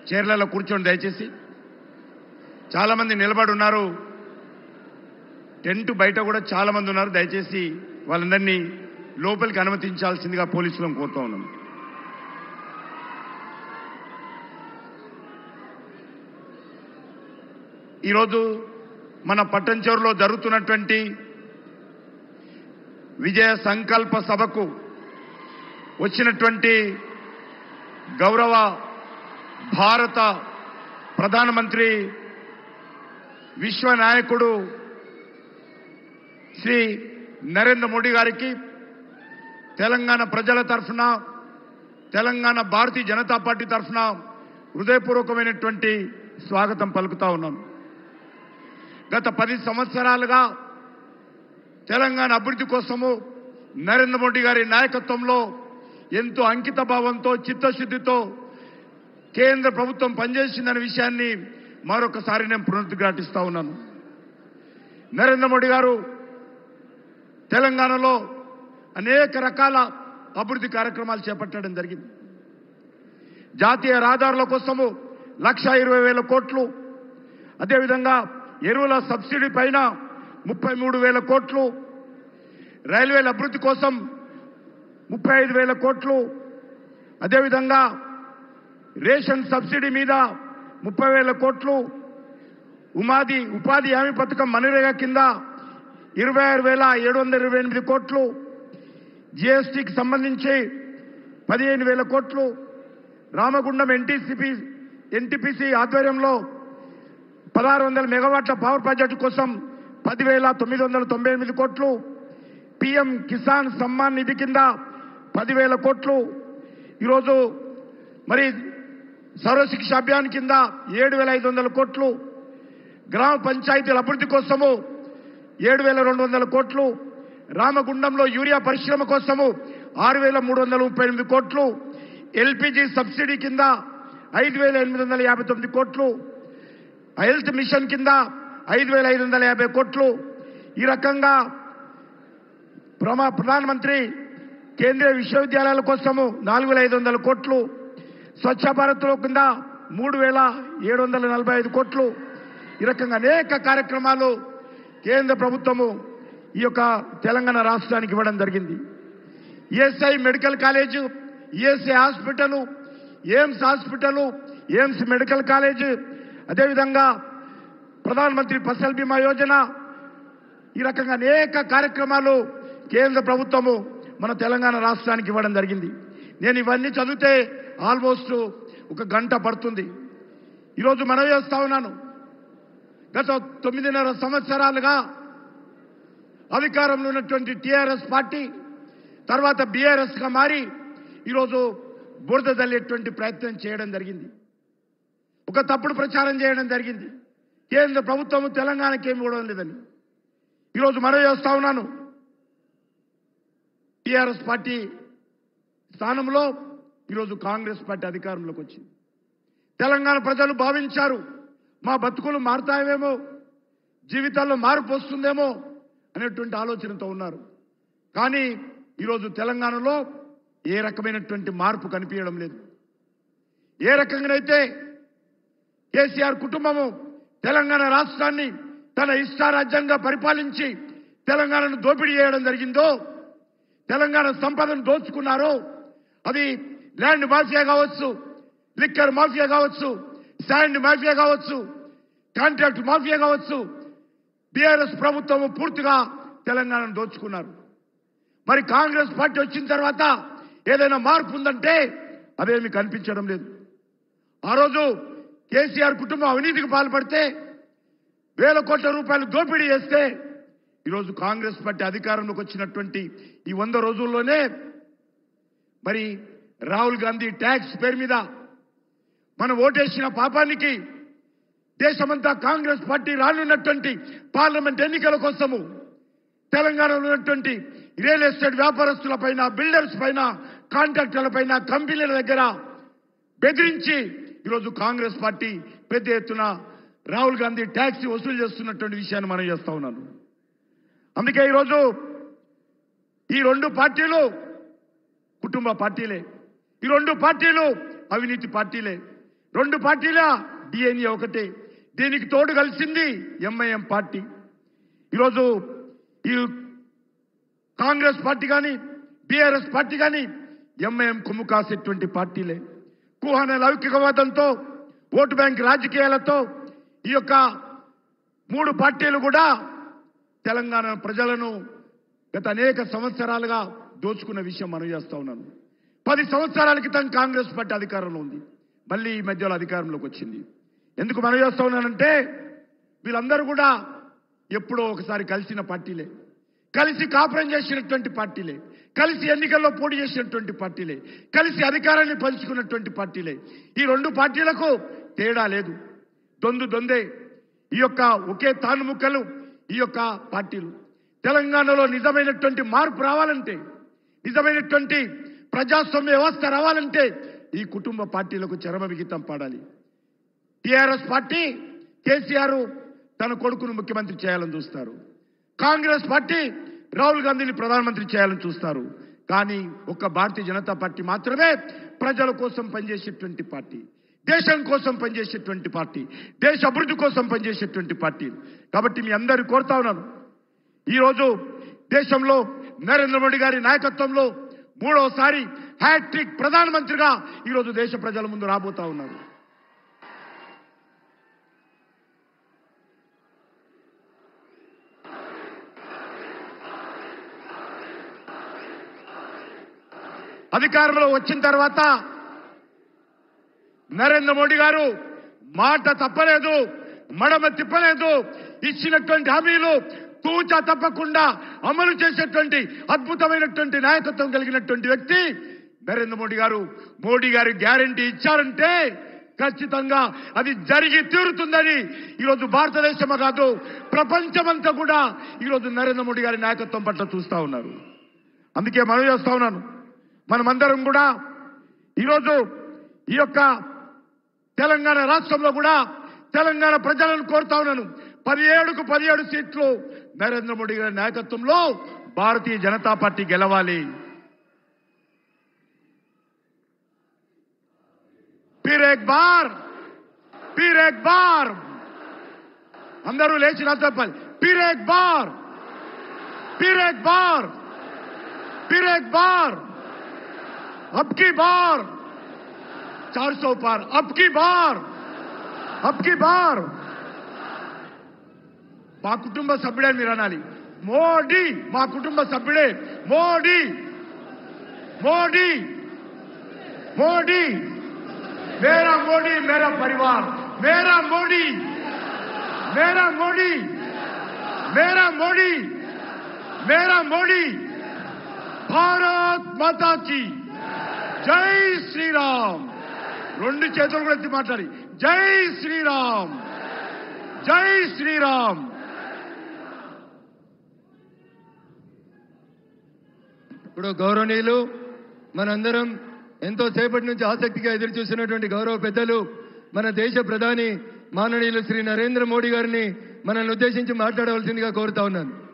చైర్లలో కూర్చోండి దయచేసి చాలా మంది నిలబడి ఉన్నారు టెంట్ బయట కూడా చాలా మంది ఉన్నారు దయచేసి వాళ్ళందరినీ లోపలికి అనుమతించాల్సిందిగా పోలీసులను కోరుతా ఉన్నాం ఈరోజు మన పట్టంచోరులో జరుగుతున్నటువంటి విజయ సంకల్ప సభకు వచ్చినటువంటి గౌరవ భారత ప్రధానమంత్రి విశ్వ నాయకుడు శ్రీ నరేంద్ర మోడీ గారికి తెలంగాణ ప్రజల తరఫున తెలంగాణ భారతీయ జనతా పార్టీ తరఫున హృదయపూర్వకమైనటువంటి స్వాగతం పలుకుతా ఉన్నాను గత పది సంవత్సరాలుగా తెలంగాణ అభివృద్ధి కోసము నరేంద్ర మోడీ గారి నాయకత్వంలో ఎంతో అంకిత భావంతో చిత్తశుద్ధితో కేంద్ర ప్రభుత్వం పనిచేసిందనే విషయాన్ని మరొకసారి నేను పునరుద్ఘాటిస్తా ఉన్నాను నరేంద్ర మోడీ గారు తెలంగాణలో అనేక రకాల అభివృద్ధి కార్యక్రమాలు చేపట్టడం జరిగింది జాతీయ రహదారుల కోసము లక్ష ఇరవై వేల కోట్లు అదేవిధంగా ఎరువుల సబ్సిడీ పైన ముప్పై మూడు వేల కోట్లు రైల్వేల అభివృద్ధి కోసం ముప్పై ఐదు వేల కోట్లు అదేవిధంగా రేషన్ సబ్సిడీ మీద ముప్పై వేల కోట్లు ఉమాది ఉపాధి హామీ పథకం మనరేగా కింద ఇరవై ఆరు వేల ఏడు వందల ఇరవై ఎనిమిది కోట్లు జిఎస్టికి సంబంధించి పదిహేను వేల కోట్లు రామగుండం ఎన్టీసీపీ ఎన్టీపీసీ ఆధ్వర్యంలో పదహారు వందల మెగావాట్ల పవర్ ప్రాజెక్టు కోసం పదివేల తొమ్మిది వందల తొంభై ఎనిమిది కోట్లు పిఎం కిసాన్ సమ్మాన్ నిధి కింద పదివేల కోట్లు ఈరోజు మరి సర్వశిక్ష అభియాన్ కింద ఏడు వేల ఐదు వందల కోట్లు గ్రామ పంచాయతీల అభివృద్ధి కోసము ఏడు వేల రెండు వందల కోట్లు రామగుండంలో యూరియా పరిశ్రమ కోసము ఆరు వేల మూడు వందల ముప్పై ఎనిమిది కోట్లు ఎల్పిజి సబ్సిడీ కింద ఐదు వేల ఎనిమిది వందల యాభై తొమ్మిది కోట్లు హెల్త్ మిషన్ కింద ఐదు వేల ఐదు వందల యాభై కోట్లు ఈ రకంగా ప్రమా ప్రధానమంత్రి కేంద్రీయ విశ్వవిద్యాలయాల కోసము నాలుగు వేల ఐదు వందల కోట్లు స్వచ్ఛ భారత్లో కింద మూడు వేల ఏడు వందల నలభై ఐదు కోట్లు ఈ రకంగా అనేక కార్యక్రమాలు కేంద్ర ప్రభుత్వము ఈ యొక్క తెలంగాణ రాష్ట్రానికి ఇవ్వడం జరిగింది ESI medical college ESI hospital AIIMS hospital AIIMS medical college అదేవిధంగా ప్రధానమంత్రి ఫసల్ బీమా యోజన ఈ రకంగా అనేక కార్యక్రమాలు కేంద్ర ప్రభుత్వము మన తెలంగాణ రాష్ట్రానికి ఇవ్వడం జరిగింది నేను ఇవన్నీ చదివితే ఆల్మోస్ట్ ఒక గంట పడుతుంది ఈరోజు మనవి చేస్తా ఉన్నాను గత తొమ్మిదిన్నర సంవత్సరాలుగా అధికారంలో ఉన్నటువంటి టీఆర్ఎస్ పార్టీ తర్వాత బీఆర్ఎస్ గా మారి ఈరోజు బురద తల్లేటువంటి ప్రయత్నం చేయడం జరిగింది ఒక తప్పుడు ప్రచారం చేయడం జరిగింది కేంద్ర ప్రభుత్వం తెలంగాణకి ఏమి ఇవ్వడం లేదని ఈరోజు మనవి చేస్తా ఉన్నాను టీఆర్ఎస్ పార్టీ స్థానంలో ఈరోజు కాంగ్రెస్ పార్టీ అధికారంలోకి వచ్చింది తెలంగాణ ప్రజలు భావించారు మా బతుకులు మారుతాయేమో జీవితాల్లో మార్పు వస్తుందేమో అనేటువంటి ఆలోచనతో ఉన్నారు కానీ ఈరోజు తెలంగాణలో ఏ రకమైనటువంటి మార్పు కనిపించడం లేదు ఏ రకంగానైతే కేసీఆర్ కుటుంబము తెలంగాణ రాష్ట్రాన్ని తన ఇష్టారాజ్యంగా పరిపాలించి తెలంగాణను దోపిడీ చేయడం జరిగిందో తెలంగాణ సంపదను దోచుకున్నారో అది ల్యాండ్ మాఫియా కావచ్చు లిక్కర్ మాఫియా కావచ్చు శాండ్ మాఫియా కావచ్చు కాంట్రాక్ట్ మాఫియా కావచ్చు బీఆర్ఎస్ ప్రభుత్వం పూర్తిగా తెలంగాణను దోచుకున్నారు మరి కాంగ్రెస్ పార్టీ వచ్చిన తర్వాత ఏదైనా మార్పు ఉందంటే అదేమి కనిపించడం లేదు ఆ రోజు కేసీఆర్ కుటుంబం అవినీతికి పాల్పడితే వేల కోట్ల రూపాయలు దోపిడీ చేస్తే ఈరోజు కాంగ్రెస్ పార్టీ అధికారంలోకి వచ్చినటువంటి ఈ వంద రోజుల్లోనే మరి రాహుల్ గాంధీ ట్యాక్స్ పేరు మీద మనం ఓటేసిన పాపానికి దేశమంతా కాంగ్రెస్ పార్టీ రానున్నటువంటి పార్లమెంట్ ఎన్నికల కోసము తెలంగాణలో ఉన్నటువంటి రియల్ ఎస్టేట్ వ్యాపారస్తుల పైన బిల్డర్స్ పైన కాంట్రాక్టర్ల పైన కంపెనీల దగ్గర బెదిరించి ఈరోజు కాంగ్రెస్ పార్టీ పెద్ద ఎత్తున రాహుల్ గాంధీ ట్యాక్స్ వసూలు చేస్తున్నటువంటి విషయాన్ని మనం చేస్తా ఉన్నాను అందుకే ఈరోజు ఈ రెండు పార్టీలు కుటుంబ పార్టీలే ఈ రెండు పార్టీలు అవినీతి పార్టీలే రెండు పార్టీల డిఎన్ఏ ఒకటే దీనికి తోడు కలిసింది ఎంఐఎం పార్టీ ఈరోజు ఈ కాంగ్రెస్ పార్టీ కానీ బీఆర్ఎస్ పార్టీ కానీ ఎంఐఎం కొమ్ము కాసేటువంటి పార్టీలే కుహన లౌకికవాదంతో ఓటు బ్యాంక్ రాజకీయాలతో ఈ యొక్క మూడు పార్టీలు కూడా తెలంగాణ ప్రజలను గత అనేక సంవత్సరాలుగా దోచుకున్న విషయం మనం చేస్తా ఉన్నాను పది సంవత్సరాల క్రితం కాంగ్రెస్ పార్టీ అధికారంలో ఉంది మళ్ళీ ఈ మధ్యలో అధికారంలోకి వచ్చింది ఎందుకు మనం చేస్తా ఉన్నానంటే వీళ్ళందరూ కూడా ఎప్పుడో ఒకసారి కలిసిన పార్టీలే కలిసి కాపురం చేసినటువంటి పార్టీలే కలిసి ఎన్నికల్లో పోటీ చేసినటువంటి పార్టీలే కలిసి అధికారాన్ని పంచుకున్నటువంటి పార్టీలే ఈ రెండు పార్టీలకు తేడా లేదు దొందు దొందే ఈ యొక్క ఒకే తానుముక్కలు ఈ యొక్క పార్టీలు తెలంగాణలో నిజమైనటువంటి మార్పు రావాలంటే నిజమైనటువంటి ప్రజాస్వామ్య వ్యవస్థ రావాలంటే ఈ కుటుంబ పార్టీలకు చరమ విహితం పాడాలి టిఆర్ఎస్ పార్టీ కేసీఆర్ తన కొడుకును ముఖ్యమంత్రి చేయాలని చూస్తారు కాంగ్రెస్ పార్టీ రాహుల్ గాంధీని ప్రధానమంత్రి చేయాలని చూస్తారు కానీ ఒక్క భారతీయ జనతా పార్టీ మాత్రమే ప్రజల కోసం పనిచేసేటువంటి పార్టీ దేశం కోసం పనిచేసేటువంటి పార్టీ దేశ అభివృద్ధి కోసం పనిచేసేటువంటి పార్టీ కాబట్టి మీ అందరు కోరుతా ఉన్నాను ఈరోజు దేశంలో నరేంద్ర మోడీ గారి నాయకత్వంలో మూడవసారి హ్యాట్రిక్ ప్రధానమంత్రిగా ఈరోజు దేశ ప్రజల ముందు రాబోతా ఉన్నారు అధికారంలో వచ్చిన తర్వాత నరేంద్ర మోడీ గారు మాట తప్పలేదు మడమ తిప్పలేదు ఇచ్చినటువంటి హామీలు తూచా తప్పకుండా అమలు చేసేటువంటి అద్భుతమైనటువంటి నాయకత్వం కలిగినటువంటి వ్యక్తి నరేంద్ర మోడీ గారు మోడీ గారి గ్యారంటీ ఇచ్చారంటే ఖచ్చితంగా అది జరిగి తీరుతుందని ఈరోజు భారతదేశమే కాదు ప్రపంచమంతా కూడా ఈరోజు నరేంద్ర మోడీ గారి నాయకత్వం పట్ల చూస్తా ఉన్నారు అందుకే మనం చేస్తా ఉన్నాను మనమందరం కూడా ఈరోజు ఈ యొక్క తెలంగాణ రాష్ట్రంలో కూడా తెలంగాణ ప్రజలను కోరుతా ఉన్నాను పదిహేడుకు పదిహేడు సీట్లు నరేంద్ర మోడీ గారి నాయకత్వంలో భారతీయ జనతా పార్టీ గెలవాలి ఫిర్ ఏక్ బార్ ఫిర్ ఏక్ బార్ అందరూ లేచి నా చెప్పాలి ఫిర్ ఏక్ బార్ ఫిర్ ఏక్ బార్ ఫిర్ ఏక్ బార్ अब की बार 400 पार अब की बार अब की बार మా కుటుంబ సభ్యుడే మీరు అనాలి మోడీ మా కుటుంబ సభ్యుడే మోడీ మోడీ మోడీ మేరా మోడీ మేరా పరివార్ మేరా మోడీ మేరా మోడీ మేరా మోడీ మేరా మోడీ భారత్ మాతా కీ జై శ్రీరామ్ రెండు చేతులు కూడా ఎత్తి మాట్లాడి జై శ్రీరామ్ జై శ్రీరామ్ ఇప్పుడు గౌరవనీయులు మనందరం ఎంతో సేపటి నుంచి ఆసక్తిగా ఎదురు చూస్తున్నటువంటి గౌరవ పెద్దలు మన దేశ ప్రధాని మాననీయులు శ్రీ నరేంద్ర మోడీ గారిని మనల్ని ఉద్దేశించి మాట్లాడవలసిందిగా కోరుతా ఉన్నాను